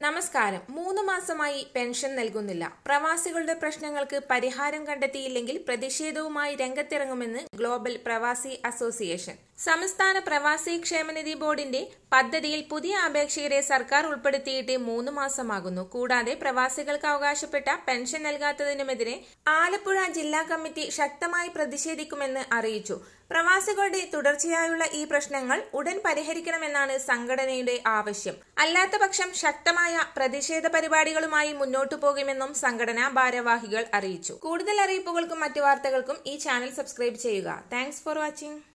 നമസ്കാരം മൂന്ന് മാസമായി പെൻഷൻ നൽകുന്നില്ല പ്രവാസികളുടെ പ്രശ്നങ്ങൾക്ക് പരിഹാരം കണ്ടെത്തിയില്ലെങ്കിൽ പ്രതിഷേധവുമായി രംഗത്തിറങ്ങുമെന്ന് ഗ്ലോബൽ പ്രവാസി അസോസിയേഷൻ സംസ്ഥാന പ്രവാസി ക്ഷേമനിധി ബോർഡിന്റെ പദ്ധതിയിൽ പുതിയ അപേക്ഷകരെ സർക്കാർ ഉൾപ്പെടുത്തിയിട്ട് മൂന്ന് മാസമാകുന്നു കൂടാതെ പ്രവാസികൾക്ക് അവകാശപ്പെട്ട പെൻഷൻ നൽകാത്തതിനുമെതിരെ ആലപ്പുഴ ജില്ലാ കമ്മിറ്റി ശക്തമായി പ്രതിഷേധിക്കുമെന്ന് അറിയിച്ചു പ്രവാസികളുടെ തുടർച്ചയായുള്ള ഈ പ്രശ്നങ്ങൾ ഉടൻ പരിഹരിക്കണമെന്നാണ് സംഘടനയുടെ ആവശ്യം അല്ലാത്തപക്ഷം ശക്തമായ പ്രതിഷേധ പരിപാടികളുമായി മുന്നോട്ടു പോകുമെന്നും സംഘടനാ ഭാരവാഹികൾ അറിയിച്ചു കൂടുതൽ അറിയിപ്പുകൾക്കും മറ്റു വാർത്തകൾക്കും ഈ ചാനൽ സബ്സ്ക്രൈബ് ചെയ്യുക താങ്ക്സ് ഫോർ വാച്ചിങ്